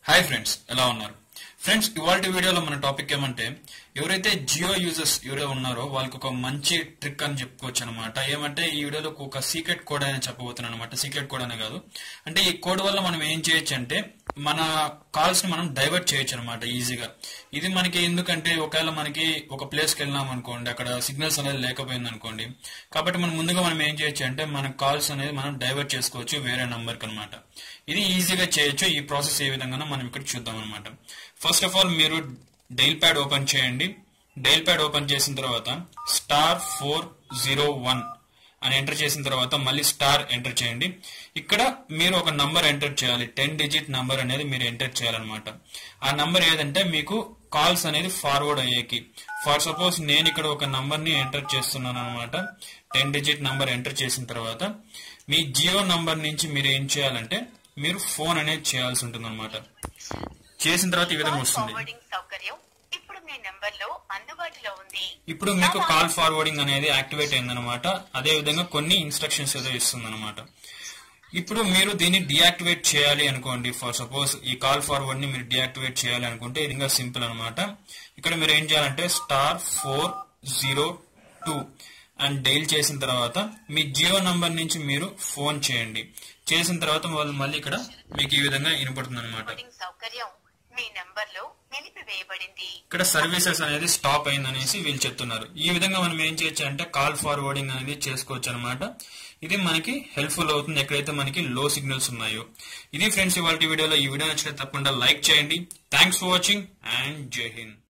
hi friends ఎలా ఉన్నారు friends ఇవాళ వీడియోలో మన టాపిక్ ఏమంటే ఎవరైతే జియో యూజర్స్ ఎవరైతే ఉన్నారో వాళ్ళకి ఒక మంచి ట్రిక్ అని చెప్పుకోవచ్చు అనమాట ఏమంటే ఈ వీడియోలో ఒక సీక్రెట్ కోడ్ అని చెప్పబోతున్నాను అనమాట సీక్రెట్ కోడ్ అనే కాదు అంటే ఈ కోడ్ వల్ల మనం ఏం చేయొచ్చు అంటే మన కాల్స్ ని మనం డైవర్ట్ చేయొచ్చు అనమాట ఈజీగా ఇది మనకి ఎందుకంటే ఒకవేళ మనకి ఒక ప్లేస్కి వెళ్ళినాం అనుకోండి అక్కడ సిగ్నల్స్ అనేది లేకపోయింది అనుకోండి కాబట్టి మనం ముందుగా మనం ఏం చేయొచ్చు అంటే మన కాల్స్ అనేది మనం డైవర్ట్ చేసుకోవచ్చు వేరే నంబర్కి అనమాట ఇది ఈజీగా చేయొచ్చు ఈ ప్రాసెస్ ఏ విధంగా మనం ఇక్కడ చూద్దాం అనమాట ఫస్ట్ ఆఫ్ ఆల్ మీరు డైల్ ప్యాడ్ ఓపెన్ చేయండి డైల్ ప్యాడ్ ఓపెన్ చేసిన తర్వాత స్టార్ ఫోర్ జీరో వన్ అని ఎంటర్ చేసిన తర్వాత మళ్ళీ స్టార్ ఎంటర్ చేయండి ఇక్కడ మీరు ఒక నంబర్ ఎంటర్ చేయాలి టెన్ డిజిట్ నంబర్ అనేది మీరు ఎంటర్ చేయాలన్నమాట ఆ నంబర్ ఏదంటే మీకు కాల్స్ అనేది ఫార్వర్డ్ అయ్యేకి ఫర్ సపోజ్ నేను ఇక్కడ ఒక నంబర్ ని ఎంటర్ చేస్తున్నాను అనమాట టెన్ డిజిట్ నంబర్ ఎంటర్ చేసిన తర్వాత మీ జియో నంబర్ నుంచి మీరు ఏం చేయాలంటే మీరు ఫోన్ అనేది చేయాల్సి ఉంటుంది అనమాట చేసిన తర్వాత ఈ విధంగా వస్తుంది ఫార్వర్డింగ్ సౌకర్యం ఇప్పుడు మీ నెంబర్ లో అందుబాటులో ఉంది ఇప్పుడు మీకు కాల్ ఫార్వర్డింగ్ అనేది యాక్టివేట్ అయిందనమాట అదే విధంగా కొన్ని ఇన్స్ట్రక్షన్స్ ఏదో ఇస్తుంది అనమాట ఇప్పుడు మీరు దీన్ని డియాక్టివేట్ చేయాలి అనుకోండి ఫర్ సపోజ్ ఈ కాల్ ఫార్వర్డ్ ని మీరు డియాక్టివేట్ చేయాలి అనుకుంటే ఇది ఇంకా సింపుల్ అనమాట ఇక్కడ మీరు ఏం చేయాలంటే స్టార్ ఫోర్ జీరో టూ అని డైల్ చేసిన తర్వాత మీ జియో నంబర్ నుంచి మీరు ఫోన్ చేయండి చేసిన తర్వాత వాళ్ళు మళ్ళీ ఇక్కడ మీకు ఈ విధంగా వినపడుతుంది అనమాట ఫార్వర్డింగ్ సౌకర్యం మీ నెంబర్ లో నిలిపివేయబడింది ఇక్కడ సర్వీసెస్ అనేది స్టాప్ అయిందనేసి వీళ్ళు చెప్తున్నారు ఈ విధంగా మనం ఏం చేయొచ్చు అంటే కాల్ ఫార్వర్డింగ్ అనేది చేసుకోవచ్చు అనమాట ఇది మనకి హెల్ప్ఫుల్ అవుతుంది ఎక్కడైతే మనకి లో సిగ్నల్స్ ఉన్నాయో ఇది ఫ్రెండ్స్ ఇవాళ వీడియోలో ఈ వీడియో నచ్చితే తప్పకుండా లైక్ చేయండి థ్యాంక్స్ ఫర్ వాచింగ్ అండ్ జై హింద్